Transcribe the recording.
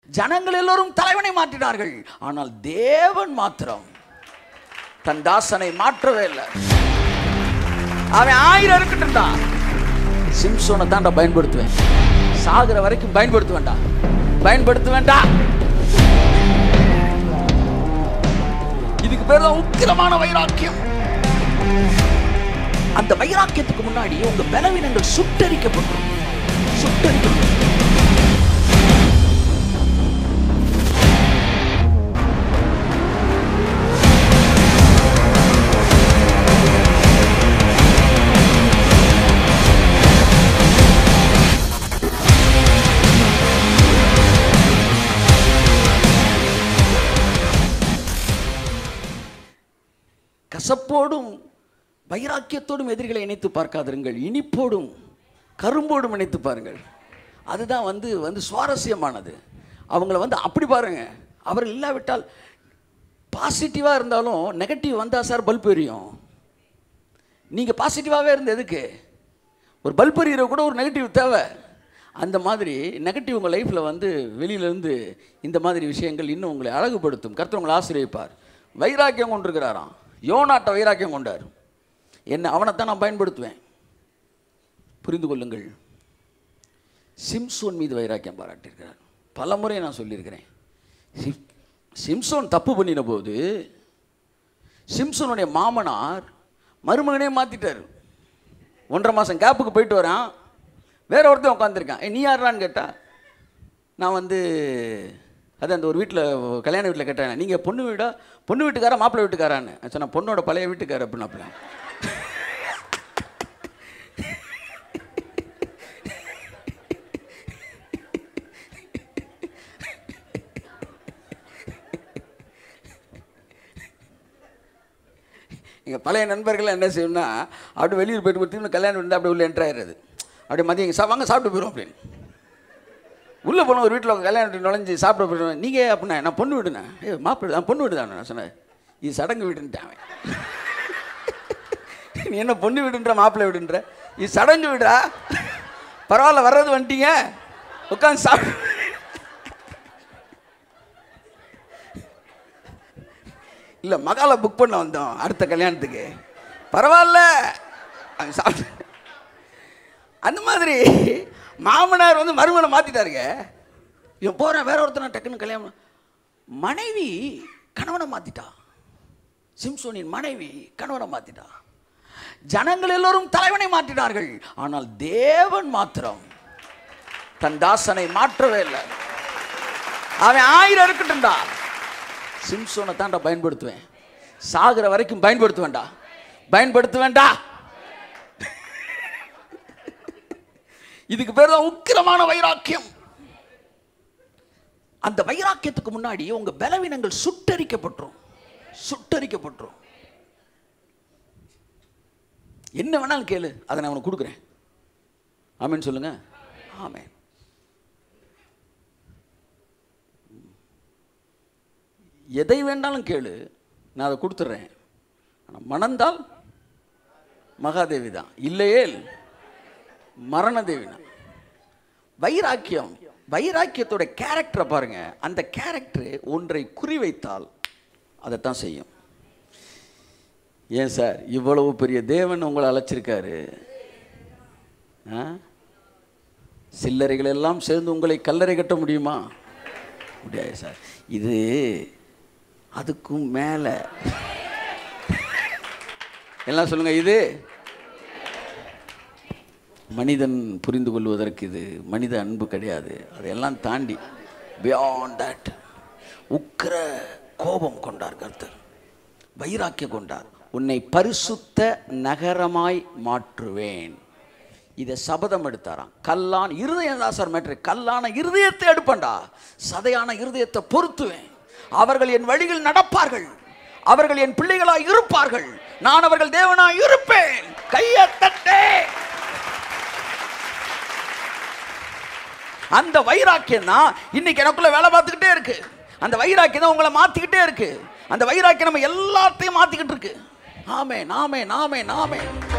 ஜனங்கள் எல்லோரும் தலைவனை மாற்றினார்கள் ஆனால் தேவன் மாத்திரம் தன் தாசனை மாற்றவே இல்லை அவன் ஆயிரம் இருக்கட்டும்டா சிம்சோனை தான்டா பயன்படுத்துவேன் சாகுற வரைக்கும் பயன்படுத்துவேன்டா பயன்படுத்துவேன்டா இதுக்கு பேர் தான் உக்கிரமான வைராக்கியம் அந்த வைராக்கியத்துக்கு முன்னாடி உங்க பலவீனங்கள் சுட்டரிக்கப்படும் சுட்டரிக்கப்படும் கசப்போடும் வைராக்கியத்தோடும் எதிரிகளை இணைத்து பார்க்காதிருங்கள் இனிப்போடும் கரும்போடும் இணைத்து பாருங்கள் அதுதான் வந்து வந்து சுவாரஸ்யமானது அவங்கள வந்து அப்படி பாருங்க அவர்கள் இல்லாவிட்டால் பாசிட்டிவாக இருந்தாலும் நெகட்டிவ் வந்தால் சார் பல்ப் எரியும் நீங்கள் பாசிட்டிவாகவே இருந்த எதுக்கு ஒரு பல்ப் எரியிற கூட ஒரு நெகட்டிவ் தேவை அந்த மாதிரி நெகட்டிவ் உங்கள் லைஃப்பில் வந்து வெளியிலேருந்து இந்த மாதிரி விஷயங்கள் இன்னும் உங்களை அழகுபடுத்தும் கர்த்தர் உங்களை ஆசிரியப்பார் வைராக்கியம் கொண்டிருக்கிறாராம் யோனாட்ட வைராக்கியம் கொண்டார் என்ன அவனைத்தான் நான் பயன்படுத்துவேன் புரிந்து கொள்ளுங்கள் சிம்சோன் மீது வைராக்கியம் பாராட்டியிருக்கிறார் பல முறை நான் சொல்லியிருக்கிறேன் சிம் சிம்சோன் தப்பு பண்ணின போது சிம்சோனுடைய மாமனார் மருமகனே மாற்றிட்டார் ஒன்றரை மாதம் கேப்புக்கு போயிட்டு வரான் வேற ஒருத்தன் உட்காந்துருக்கான் ஏ நீ யாரான்னு கேட்டா நான் வந்து அது அந்த ஒரு வீட்டில் கல்யாண வீட்டில் கேட்டேன் நீங்கள் பொண்ணு வீடா பொண்ணு வீட்டுக்காரா மாப்பிள்ளை வீட்டுக்காரான்னு சொன்ன பொண்ணோட பழைய வீட்டுக்கார அப்படின்னாப்புல எங்கள் பழைய நண்பர்கள் என்ன செய்யணும்னா அப்படி வெளியூர் போயிட்டு கொடுத்து கல்யாணம் வந்து அப்படியே உள்ள என்ட்ரு ஆயிடுறது அப்படியே மதியம் இங்கே சா வாங்க சாப்பிட்டு போயிடும் அப்படின்னு உள்ளே போன ஒரு வீட்டில் கல்யாணம் வீட்டு நுழைஞ்சு சாப்பிட போயிடுவேன் நீங்கள் அப்படின்னா நான் பொண்ணு வீடுண்ணே ஏ மாப்பிள்ளை நான் பொண்ணு வீடு நான் சொன்னேன் இது சடங்கு வீடுன்ட்டான் அவன். நீ என்ன பொண்ணு வீடுன்ற மாப்பிள்ளை வீடுன்ற இது சடங்கு வீடா பரவாயில்ல வர்றது வந்துட்டீங்க உட்காந்து சாப்பிடு இல்லை மகாலை புக் பண்ண வந்தோம் அடுத்த கல்யாணத்துக்கு பரவாயில்ல அங்க சாப்பிட்டு அந்த மாதிரி மாமனார் வந்து மருமனை மாற்றிட்டாருங்க இவன் போகிறேன் வேற ஒருத்தனை டக்குன்னு கல்யாணம் மனைவி கணவனை மாற்றிட்டா சிம்சோனின் மனைவி கணவனை மாற்றிட்டா ஜனங்கள் எல்லோரும் தலைவனை மாற்றினார்கள் ஆனால் தேவன் மாத்திரம் தன் தாசனை மாற்றவே இல்லை அவன் ஆயிரம் இருக்கட்டும்டா சிம்சோனை தான்டா பயன்படுத்துவேன் சாகுற வரைக்கும் பயன்படுத்துவேன்டா பயன்படுத்துவேன்டா இதுக்கு பேர் தான் உக்கிரமான வைராக்கியம் அந்த வைராக்கியத்துக்கு முன்னாடி உங்க பலவீனங்கள் சுட்டரிக்கப்பட்டுரும் சுட்டரிக்கப்பட்டுரும் என்ன வேணாலும் கேளு அதை நான் உனக்கு கொடுக்குறேன் ஆமென் சொல்லுங்க ஆமென் எதை வேண்டாலும் கேளு நான் அதை கொடுத்துட்றேன் ஆனால் மணந்தால் மகாதேவி தான் இல்லையேல் மரணதேவி தான் வைராக்கியம் வைராக்கியத்தோட கேரக்டரை பாருங்க அந்த கேரக்டர் ஒன்றை குறிவைத்தால் அதைத்தான் செய்யும் ஏன் சார் இவ்வளவு பெரிய தேவன் உங்களை அழைச்சிருக்காரு ஆ? சில்லறைகள் எல்லாம் சேர்ந்து உங்களை கல்லறை கட்ட முடியுமா முடியாது சார் இது அதுக்கும் மேலே எல்லாம் சொல்லுங்க இது மனிதன் புரிந்து கொள்வதற்கு இது மனித அன்பு கிடையாது அதையெல்லாம் தாண்டி பியாண்ட் தட் உக்கிர கோபம் கொண்டார் கர்த்தர் வைராக்கியம் கொண்டார் உன்னை பரிசுத்த நகரமாய் மாற்றுவேன் இதை சபதம் எடுத்தாராம் கல்லான் இருதயம் தான் சார் மேட்ரு கல்லான இருதயத்தை எடுப்பேன்டா சதையான இருதயத்தை பொருத்துவேன் அவர்கள் என் வழியில் நடப்பார்கள் அவர்கள் என் பிள்ளைகளாய் இருப்பார்கள் நான் அவர்கள் தேவனாய் இருப்பேன் கையை தட்டே அந்த வைராக்கியம் தான் இன்னைக்கு எனக்குள்ள வேலை பார்த்துக்கிட்டே இருக்கு அந்த வைராக்கியம் தான் உங்களை மாத்திக்கிட்டே இருக்கு அந்த வைராக்கியம் நம்ம எல்லாத்தையும் மாத்திக்கிட்டு இருக்கு ஆமே நாமே நாமே நாமே